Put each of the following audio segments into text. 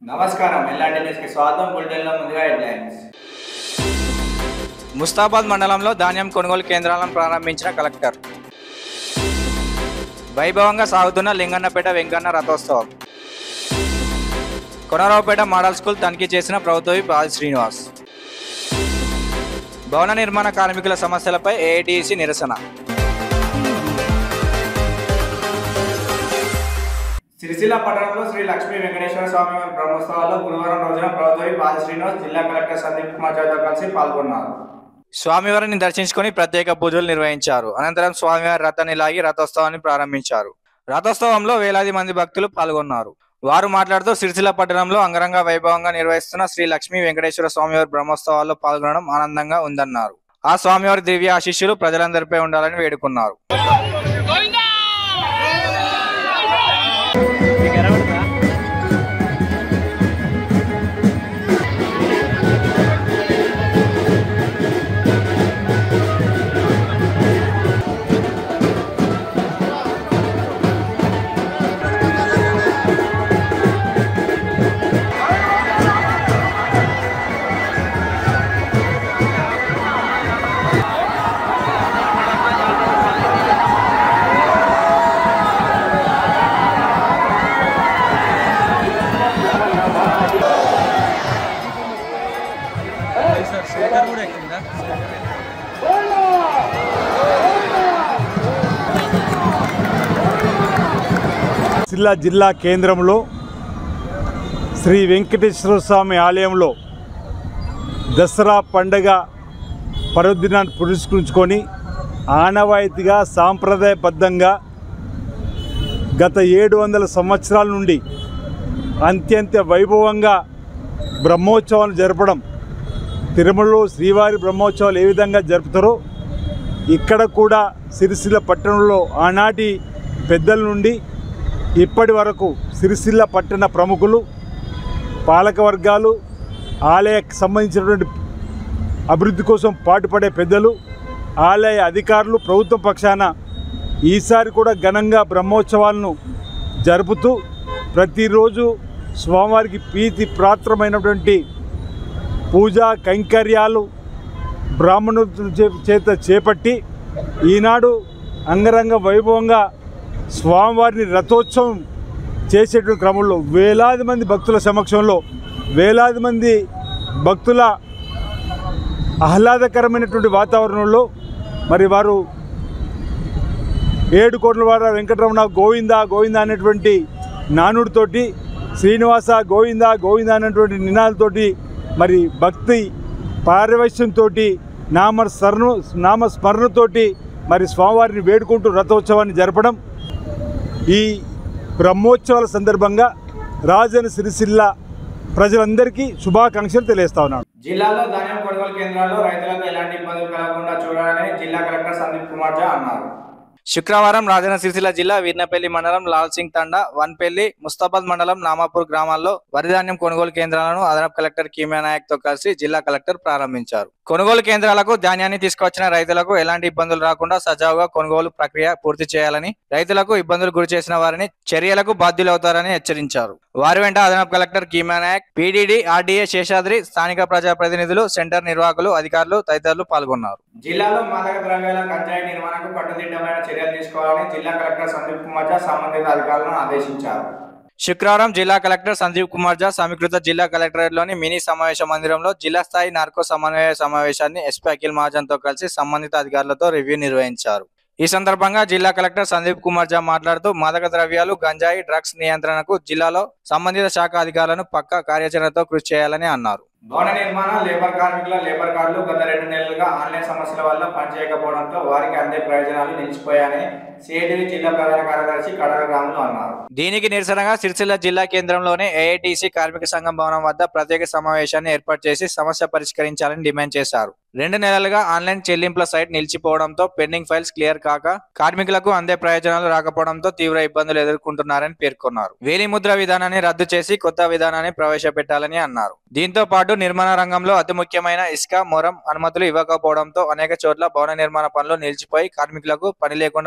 నమస్కారం ఎల్లాంటి న్యూస్కి స్వాగతం బులెటిన్లో ముందుగా హెడ్లైన్స్ ముస్తాబాద్ మండలంలో ధాన్యం కొనుగోలు కేంద్రాలను ప్రారంభించిన కలెక్టర్ వైభవంగా సాగుతున్న లింగన్నపేట వెంకన్న రథోత్సవం కొనరావుపేట మోడల్ స్కూల్ తనిఖీ చేసిన ప్రభుత్వ విప్ ఆది శ్రీనివాస్ భవన నిర్మాణ కార్మికుల సమస్యలపై ఏఐటిసి నిరసన సిరిసిల్ల పట్టణంలో శ్రీ లక్ష్మీ వెంకటేశ్వర స్వామి వారి బ్రహ్మోత్సవాల్లో గురువారం రోజున ప్రభుత్వ బాల శ్రీనివాస్ జిల్లా కలెక్టర్ సందీప్ కుమార్ చౌదరితో కలిసి పాల్గొన్నారు స్వామివారిని దర్శించుకొని ప్రత్యేక పూజలు నిర్వహించారు అనంతరం స్వామివారి రథాన్ని లాగి రథోత్సవాన్ని ప్రారంభించారు రథోత్సవంలో వేలాది మంది భక్తులు పాల్గొన్నారు వారు మాట్లాడుతూ సిరిసిల్ల పట్టణంలో అంగరంగ వైభవంగా నిర్వహిస్తున్న శ్రీ లక్ష్మీ వెంకటేశ్వర స్వామివారి బ్రహ్మోత్సవాల్లో పాల్గొనడం ఆనందంగా ఉందన్నారు ఆ స్వామివారి దివ్య ఆశీస్సులు ప్రజలందరిపై ఉండాలని వేడుకున్నారు సిరిసిల్ల జిల్లా కేంద్రంలో శ్రీ వెంకటేశ్వర స్వామి ఆలయంలో దసరా పండగ పర్వదినాన్ని పురస్కరించుకొని ఆనవాయితీగా సాంప్రదాయబద్ధంగా గత ఏడు వందల సంవత్సరాల నుండి అత్యంత వైభవంగా బ్రహ్మోత్సవాలు జరపడం తిరుమలలో శ్రీవారి బ్రహ్మోత్సవాలు ఏ విధంగా జరుపుతారో ఇక్కడ కూడా సిరిసిల్ల పట్టణంలో ఆనాటి పెద్దల నుండి ఇప్పటి వరకు సిరిసిల్ల పట్టణ ప్రముఖులు పాలక వర్గాలు ఆలయకు సంబంధించినటువంటి అభివృద్ధి కోసం పాటుపడే పెద్దలు ఆలయ అధికారులు ప్రభుత్వ పక్షాన ఈసారి కూడా ఘనంగా బ్రహ్మోత్సవాలను జరుపుతూ ప్రతిరోజు స్వామివారికి ప్రీతి ప్రాత్రమైనటువంటి పూజా కైంకర్యాలు బ్రాహ్మణుల చే- చేత చేపట్టి ఈనాడు అంగరంగ వైభవంగా స్వామివారిని రథోత్సవం చేసేటువంటి క్రమంలో వేలాది మంది భక్తుల సమక్షంలో వేలాది మంది భక్తుల ఆహ్లాదకరమైనటువంటి వాతావరణంలో మరి వారు ఏడు కోట్ల వార వెంకటరమణ గోవింద గోవింద అనేటువంటి నానుడితోటి శ్రీనివాస గోవింద గోవింద అనేటువంటి నినాదాలతోటి మరి భక్తి పారవశ్యంతో నామ స్మరణ నామ స్మరణతోటి మరి స్వామివారిని వేడుకుంటూ రథోత్సవాన్ని జరపడం ఈ బ్రహ్మోత్సవాల సందర్భంగా రాజన సిరిసిల్ల ప్రజలందరికీ శుభాకాంక్షలు తెలియస్తా ఉన్నాను జిల్లాలో ధాన్యం కొనుగోలు కేంద్రాల్లో రైతులకు ఎలాంటి ఇబ్బందులు కలగకుండా చూడాలని జిల్లా కలెక్టర్ సందీప్ కుమార్ జా అన్నారు శుక్రవారం రాజన్న సిరిసిల్ల జిల్లా వీర్నపల్లి మండలం లాల్ సింగ్ తండా వన్పల్లి ముస్తాబాద్ మండలం నామాపూర్ గ్రామాల్లో వరి ధాన్యం కొనుగోలు కేంద్రాలను అదనపు కలెక్టర్ కీమియా నాయక్ తో కలిసి జిల్లా కలెక్టర్ ప్రారంభించారు కొనుగోలు కేంద్రాలకు ధాన్యాన్ని తీసుకొచ్చిన రైతులకు ఎలాంటి ఇబ్బందులు రాకుండా సజావుగా కొనుగోలు ప్రక్రియ పూర్తి చేయాలని రైతులకు ఇబ్బందులు గురి చేసిన వారిని చర్యలకు బాధ్యులవుతారని హెచ్చరించారు వారి వెంట అదనపు collector Kimiya Nayak PDD RDA Seshadri స్థానిక ప్రజాప్రతినిధులు సెంటర్ నిర్వాహకులు అధికారులు తదితరులు పాల్గొన్నారు జిల్లాలో మాదక ద్రవ్యాల గంజాయి నిర్వహణకు కట్టుదిట్టమైన చర్యలు తీసుకోవాలని జిల్లా కలెక్టర్ సందీప్ కుమార్ జా సంబంధిత అధికారులను ఆదేశించారు శుక్రవారం జిల్లా కలెక్టర్ సంజీవ్ కుమార్ జా సమీకృత జిల్లా కలెక్టరేట్లోని మినీ సమావేశ మందిరంలో జిల్లా స్థాయి నార్కో సమన్వయ సమావేశాన్ని ఎస్పీ అఖిల్ మహాజన్ తో కలిసి సంబంధిత అధికారులతో రివ్యూ నిర్వహించారు ఈ సందర్భంగా జిల్లా కలెక్టర్ సందీప్ కుమార్ జా మాట్లాడుతూ మాదక ద్రవ్యాలు గంజాయి డ్రగ్స్ నియంత్రణకు జిల్లాలో సంబంధిత శాఖ అధికారులను పక్క కార్యాచరణతో కృషి చేయాలని అన్నారు భవన నిర్మాణ లేబర్ కార్మికుల లేబర్ కార్డులు గత రెండు నెలలుగా ఆన్లైన్ సమస్యల వల్ల పనిచేయకపోవడంతో వారికి అందే ప్రయోజనాలు నిలిచిపోయాయని సిఐటివి జిల్లా ప్రధాన కార్యదర్శి కడగ రాములు అన్నారు దీనికి నిరసనగా సిరిసిల్ల జిల్లా కేంద్రంలోని ఏఐటీసీ కార్మిక సంఘం భవనం వద్ద ప్రత్యేక సమావేశాన్ని ఏర్పాటు చేసి సమస్య పరిష్కరించాలని డిమాండ్ చేశారు రెండు నెలలుగా ఆన్లైన్ చెల్లింపుల సైట్ నిలిచిపోవడంతో పెండింగ్ ఫైల్స్ క్లియర్ కాక కార్మికులకు అందే ప్రయోజనాలు రాకపోవడంతో తీవ్ర ఇబ్బందులు ఎదుర్కొంటున్నారని పేర్కొన్నారు వేలిముద్ర విధానాన్ని రద్దు చేసి కొత్త విధానాన్ని ప్రవేశపెట్టాలని అన్నారు దీంతో పాటు నిర్మాణ రంగంలో అతి ముఖ్యమైన ఇసుక మొరం అనుమతులు ఇవ్వకపోవడంతో అనేక చోట్ల భవన నిర్మాణ పనులు నిలిచిపోయి కార్మికులకు పని లేకుండా పోయిందని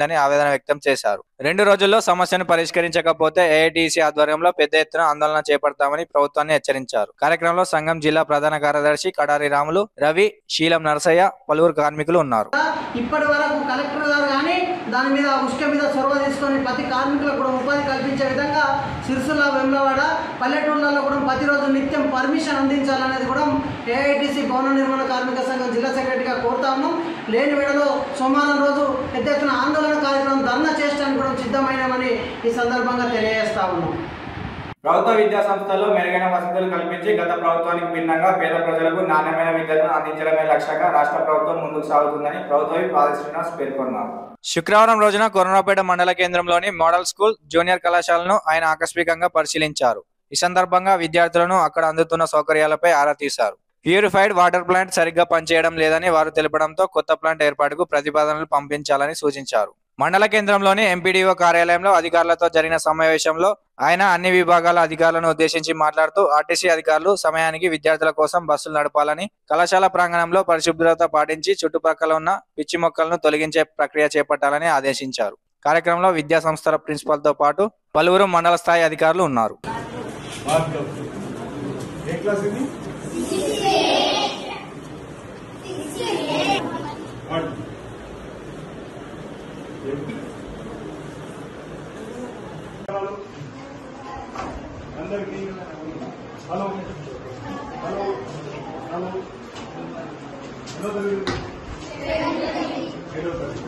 లేదని ఆవేదన వ్యక్తం చేశారు రెండు రోజుల్లో సమస్యను పరిష్కరించకపోతే ఏఐటీసీ ఆధ్వర్యంలో పెద్ద ఎత్తున ఆందోళన చేపడతామని ప్రభుత్వాన్ని హెచ్చరించారు కార్యక్రమంలో సంఘం జిల్లా ప్రధాన కార్యదర్శి కడారి రాములు రవి శీలం నరసయ్య పలువురు కార్మికులు ఉన్నారు ఇప్పటి వరకు కలెక్టర్ గారు కానీ దాని మీద ఉష్క మీద చొరవ తీసుకొని ప్రతి కార్మికులకు కూడా ఉపాధి కల్పించే విధంగా సిరిసిల్ల వెమ్లవాడ పల్లెటూళ్ళలో కూడా ప్రతిరోజు నిత్యం పర్మిషన్ అందించాలనేది కూడా ఏఐటీసీ భవన నిర్మాణ కార్మిక సంఘం జిల్లా సెక్రటరీగా కోరుతా ఉన్నాం లేని వేళలో సోమవారం రోజు పెద్ద ఎత్తున ఆందోళన కార్యక్రమం ధర్నా చేయడానికి కూడా సిద్ధమైనామని ఈ సందర్భంగా తెలియజేస్తా ఉన్నాం ప్రభుత్వ విద్యా సంస్థల్లో మెరుగైన వసతులు కల్పించి గత ప్రభుత్వానికి భిన్నంగా పేద ప్రజలకు నాణ్యమైన విద్యను అందించడమే లక్ష్యంగా రాష్ట్ర ప్రభుత్వం ముందుకు సాగుతుందని ప్రభుత్వ పాద శ్రీనివాస్ పేర్కొన్నారు శుక్రవారం రోజున కొరోనాపేట మండల కేంద్రంలోని మోడల్ స్కూల్ జూనియర్ కళాశాలను ఆయన ఆకస్మికంగా పరిశీలించారు ఈ సందర్భంగా విద్యార్థులను అక్కడ అందుతున్న సౌకర్యాలపై ఆరా తీశారు ప్యూరిఫైడ్ వాటర్ ప్లాంట్ సరిగ్గా పనిచేయడం లేదని వారు తెలపడంతో కొత్త ప్లాంట్ ఏర్పాటుకు ప్రతిపాదనలు పంపించాలని సూచించారు మండల కేంద్రంలోని ఎంపీడీఓ కార్యాలయంలో అధికారులతో జరిగిన సమావేశంలో ఆయన అన్ని విభాగాల అధికారులను ఉద్దేశించి మాట్లాడుతూ ఆర్టీసీ అధికారులు సమయానికి విద్యార్థుల కోసం బస్సులు నడపాలని కళాశాల ప్రాంగణంలో పరిశుభ్రత పాటించి చుట్టుపక్కల ఉన్న పిచ్చి మొక్కలను తొలగించే ప్రక్రియ చేపట్టాలని ఆదేశించారు కార్యక్రమంలో విద్యా సంస్థల ప్రిన్సిపాల్ తో పాటు పలువురు మండల స్థాయి అధికారులు ఉన్నారు ఏ క్లాస్ ఇది వాడు. అందరికీ hello hello hello hello Telugu. ఏడో తరగతి.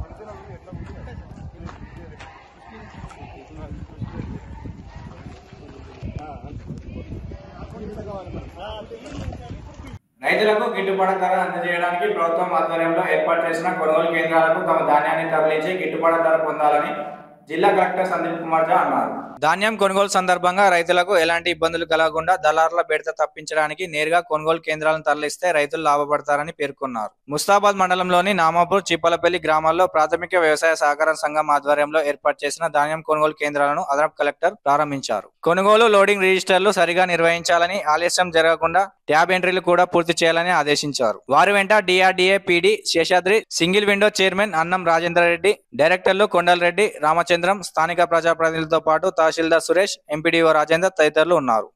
రైతులకు గిట్టుబాటు ధర అందజేయడానికి ప్రభుత్వం ఆధ్వర్యంలో ఏర్పాటు చేసిన కొనుగోలు కేంద్రాలకు తమ ధాన్యాన్ని తరలించి గిట్టుబాటు ధర పొందాలని జిల్లా కలెక్టర్ సందీప్ కుమార్ జా అన్నారు ధాన్యం కొనుగోలు సందర్భంగా రైతులకు ఎలాంటి ఇబ్బందులు కలగకుండా దళారుల బెడత తప్పించడానికి నేరుగా కొనుగోలు కేంద్రాలను తరలిస్తే రైతులు లాభపడతారని పేర్కొన్నారు ముస్తాబాద్ మండలంలోని నామాపూర్ చిప్పలపల్లి గ్రామాల్లో ప్రాథమిక వ్యవసాయ సహకార సంఘం ఆధ్వర్యంలో ఏర్పాటు చేసిన ధాన్యం కొనుగోలు కేంద్రాలను అదనపు కలెక్టర్ ప్రారంభించారు కొనుగోలు లోడింగ్ రిజిస్టర్లు సరిగా నిర్వహించాలని ఆలస్యం జరగకుండా ట్యాబ్ ఎంట్రీలు కూడా పూర్తి చేయాలని ఆదేశించారు వారి వెంట DRDA PD Seshadri single window chairman Annam Rajender Reddy డైరెక్టర్లు కొండలరెడ్డి రామచంద్రం స్థానిక ప్రజాప్రతినిధులతో పాటు తహసీల్దార్ సురేష్ ఎంపీడీఓ రాజేందర్ తదితరులు ఉన్నారు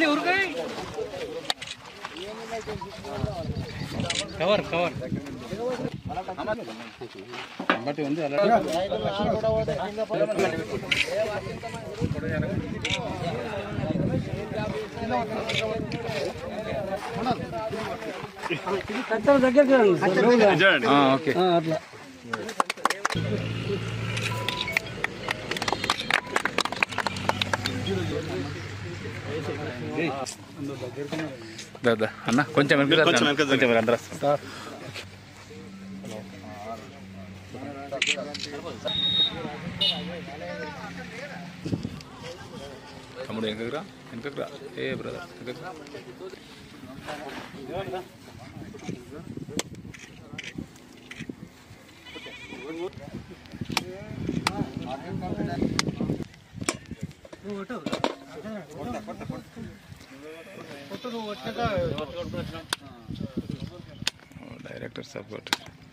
దాదా అన్న కొంచెం వెనక్కి రా అన్న. కొంచెం అందరూ వస్తాం. తమ్ముడు వెనకకి రా వెనకకి రా ఏ బ్రదర్ వెనకకి రా డైరెక్టర్ సపోర్ట్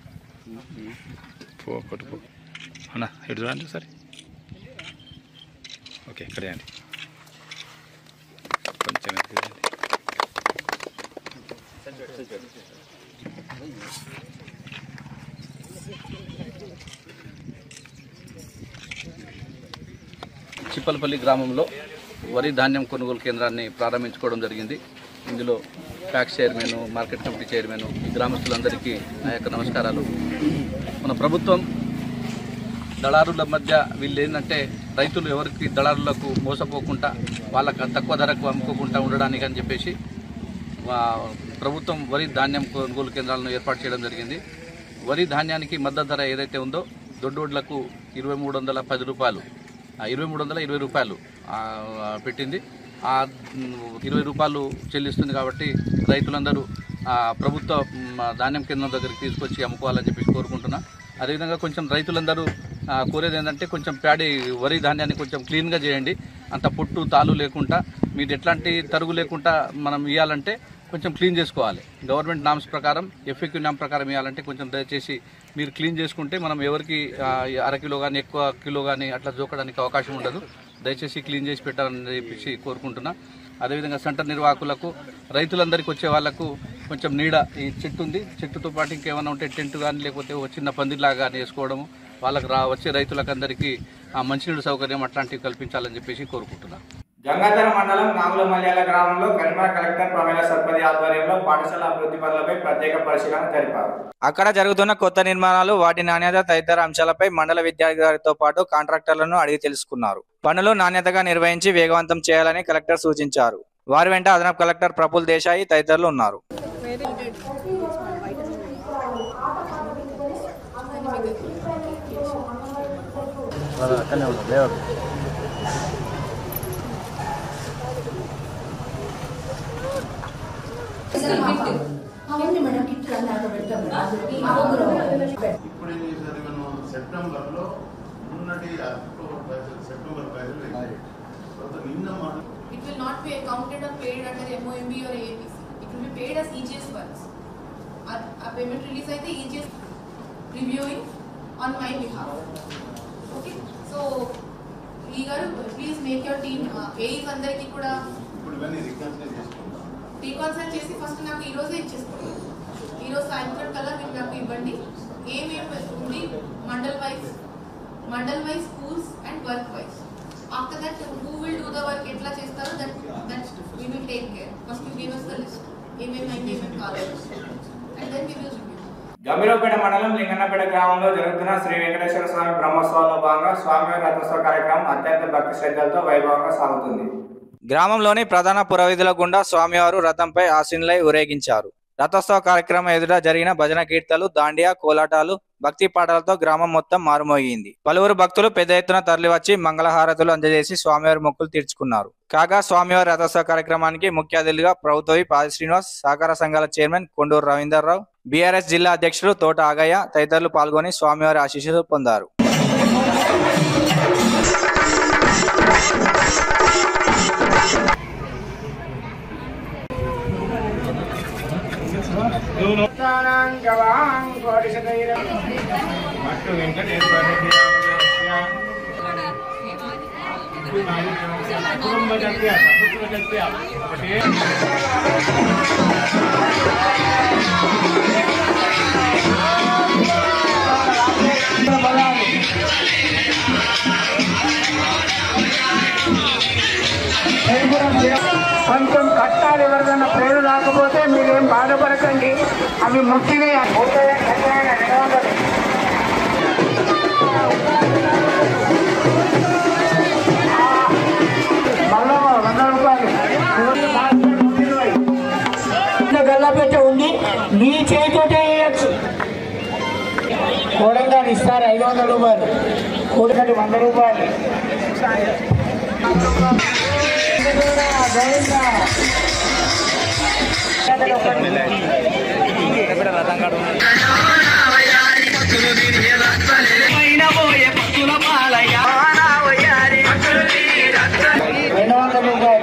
పో కొట్టు పో అన్న ఇటు చూడండి సరే ఓకే ఇక్కడే అండి కొంచెం వెనక్కి రండి. చిప్పలపల్లి గ్రామంలో వరి ధాన్యం కొనుగోలు కేంద్రాన్ని ప్రారంభించుకోవడం జరిగింది ఇందులో pack chairman market committee chairman ఈ గ్రామస్తులందరికీ నా యొక్క నమస్కారాలు మన ప్రభుత్వం దళారుల మధ్య వీళ్ళు ఏంటంటే రైతులు ఎవరికి దళారులకు మోసపోకుండా వాళ్ళకి తక్కువ ధరకు అమ్ముకోకుండా ఉండడానికి అని చెప్పేసి వా- ప్రభుత్వం వరి ధాన్యం కొనుగోలు కేంద్రాలను ఏర్పాటు చేయడం జరిగింది వరి ధాన్యానికి మద్దతు ధర ఏదైతే ఉందో దొడ్డోడ్లకు ఇరవై మూడు వందల పది రూపాయలు ఆ ఇరవై మూడు వందల ఇరవై రూపాయలు ఆ, ఆ, పెట్టింది ఆ మ్, ఇరవై రూపాయలు చెల్లిస్తుంది కాబట్టి రైతులందరూ ఆ, ప్రభుత్వ మ్, ధాన్యం కేంద్రం దగ్గరికి తీసుకొచ్చి అమ్ముకోవాలని చెప్పేసి కోరుకుంటున్నా అదేవిధంగా కొంచెం రైతులందరూ ఆ, కోరేది ఏంటంటే కొంచెం ప్యాడీ వరి ధాన్యాన్ని కొంచెం క్లీన్గా చేయండి అంత పొట్టు తాలు లేకుండా మీరు ఎట్లాంటి తరుగు లేకుండా మనం ఇవ్వాలంటే కొంచెం క్లీన్ చేసుకోవాలి గవర్నమెంట్ నామ్స్ ప్రకారం ఎఫ్ఎక్యూ నామ్ ప్రకారం ఇవ్వాలంటే కొంచెం దయచేసి మీరు క్లీన్ చేసుకుంటే మనం ఎవరికి ఆ, అర కిలో కానీ ఎక్కువ కిలో కానీ అట్లా జోకడానికి అవకాశం ఉండదు దయచేసి క్లీన్ చేసి పెట్టాలని చెప్పేసి కోరుకుంటున్నా అదేవిధంగా సెంటర్ నిర్వాహకులకు రైతులందరికీ వచ్చే వాళ్ళకు కొంచెం నీడ ఈ చెట్టు ఉంది చెట్టుతో పాటు ఇంకేమైనా ఉంటే టెంట్ కానీ లేకపోతే ఒక చిన్న పందిలాగా కానీ వేసుకోవడము వాళ్ళకి రా వచ్చే రైతులకు అందరికీ ఆ మంచినీడు సౌకర్యం అట్లాంటివి కల్పించాలని చెప్పేసి కోరుకుంటున్నాను గంగాధర మండలం నాగుల మల్యాల గ్రామంలో కరీంనగర్ కలెక్టర్ ప్రమేల సర్పతి ఆధ్వర్యంలో పాఠశాల అభివృద్ధి పనులపై ప్రత్యేక పరిశీలన జరిపారు అక్కడ జరుగుతున్న కొత్త నిర్మాణాలు వాటి నాణ్యత తదితర అంశాలపై మండల విద్యాధికారితో పాటు కాంట్రాక్టర్లను అడిగి తెలుసుకున్నారు పనులు నాణ్యతగా నిర్వహించి వేగవంతం చేయాలని కలెక్టర్ సూచించారు వారి వెంట అదనపు కలెక్టర్ ప్రఫుల్ దేశాయి తదితరులు ఉన్నారు అవును మేడం కిట్ అన్నాక పెడతాం మేడం ఇప్పుడు ఏం చేశారు మనం సెప్టెంబర్ లో ఉన్నటి అక్టోబర్ పైసలు సెప్టెంబర్ పైసలు వేయాలి. తర్వాత నిన్న మనం It will not be accounted or paid under MOMB or AAPC. It will be paid as EGS funds. Our, our payment release అయితే EGS reviewing on my behalf. Okay, so ఈ garu please make your team AEs అందరికీ కూడా ఇప్పుడు ఇవన్నీ రికన్సిడర్ చేసుకుంటాం రీకాన్సల్ చేసి first నాకు ఈ రోజే ఇచ్చేసుకోండి ఈ రోజు సాయంత్రం కల్లా మీరు నాకు ఇవ్వండి ఏమేమి ఉంది mandal wise mandal wise schools and work wise after that who will do the work ఎట్లా చేస్తారో that that we will take care first you give us the list ఏమేమి అయితే ఏమేమి కావాలి and then we will review Gambhirapet మండలం లింగన్నపేట గ్రామంలో జరుగుతున్న శ్రీ వెంకటేశ్వర స్వామి బ్రహ్మోత్సవాల్లో భాగంగా స్వామివారి రథోత్సవ కార్యక్రమం అత్యంత భక్తి శ్రద్ధలతో వైభవంగా సాగుతుంది గ్రామంలోని ప్రధాన పురవీధుల గుండా స్వామివారు రథంపై ఆశీనులై ఊరేగించారు రథోత్సవ కార్యక్రమం ఎదుట జరిగిన భజన కీర్తనలు దాండియా కోలాటాలు భక్తి పాటలతో గ్రామం మొత్తం మారుమోగింది పలువురు భక్తులు పెద్ద ఎత్తున తరలివచ్చి మంగళహారతులు అందజేసి స్వామివారి మొక్కులు తీర్చుకున్నారు కాగా స్వామివారి రథోత్సవ కార్యక్రమానికి ముఖ్య అతిథిగా ప్రభుత్వ పాది శ్రీనివాస్ సహకార సంఘాల చైర్మన్ కొండూరు రవీందర్రావు బీఆర్ఎస్ జిల్లా అధ్యక్షుడు తోట ఆగయ్య తదితరులు పాల్గొని స్వామివారి ఆశీస్సులు పొందారు కొంచెం కట్టాలి ఎవరికైనా పేరు రాకపోతే మీరేం బాధపడకండి అవి ముట్టినే మళ్ళా వంద రూపాయలు గల్లపెట్ట ఉంది నీ చేతితోటే వేయచ్చు కోడంగాని ఇస్తారు ఐదు వందల రూపాయలు కోడికటి వంద రూపాయలు రెండు వందల రూపాయలు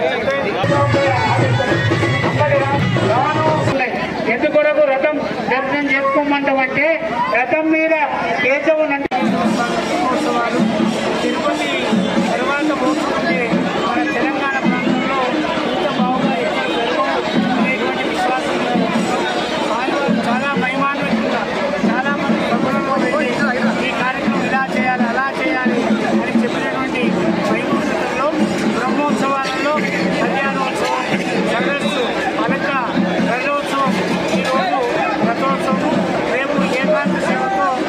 ఎందుకొరకు రథం దర్శనం చేసుకోమంటామంటే రథం మీద కేశవం మహోత్సవాలు తిరుపతి తర్వాత పోతుంటే మన తెలంగాణ ప్రాంతంలో ఇంత బాగుగా ఎక్కడ జరగవు అనేటువంటి విశ్వాసం స్వామివారు చాలా మహిమాన్వితంగా చాలా మంది సభలలో వెళ్ళి ఈ కార్యక్రమం ఇలా చేయాలి అలా చేయాలి అని చెప్పినటువంటి వైభవంలో బ్రహ్మోత్సవాలలో కళ్యాణోత్సవం జగస్సు అలక రథోత్సవం ఈరోజు రథోత్సవం రేపు ఏకాంత సేవతో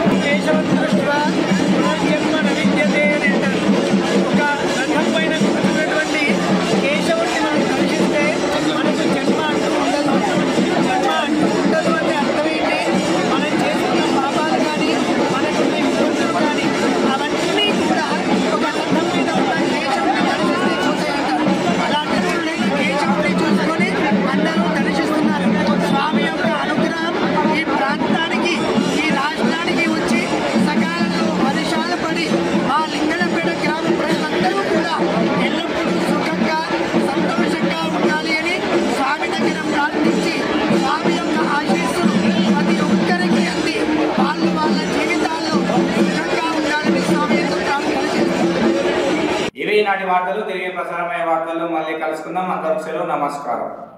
ఈనాటి వార్తలు తిరిగి ప్రసారమయ్యే వార్తల్లో మళ్ళీ కలుసుకుందాం అందరూ సెలవు నమస్కారం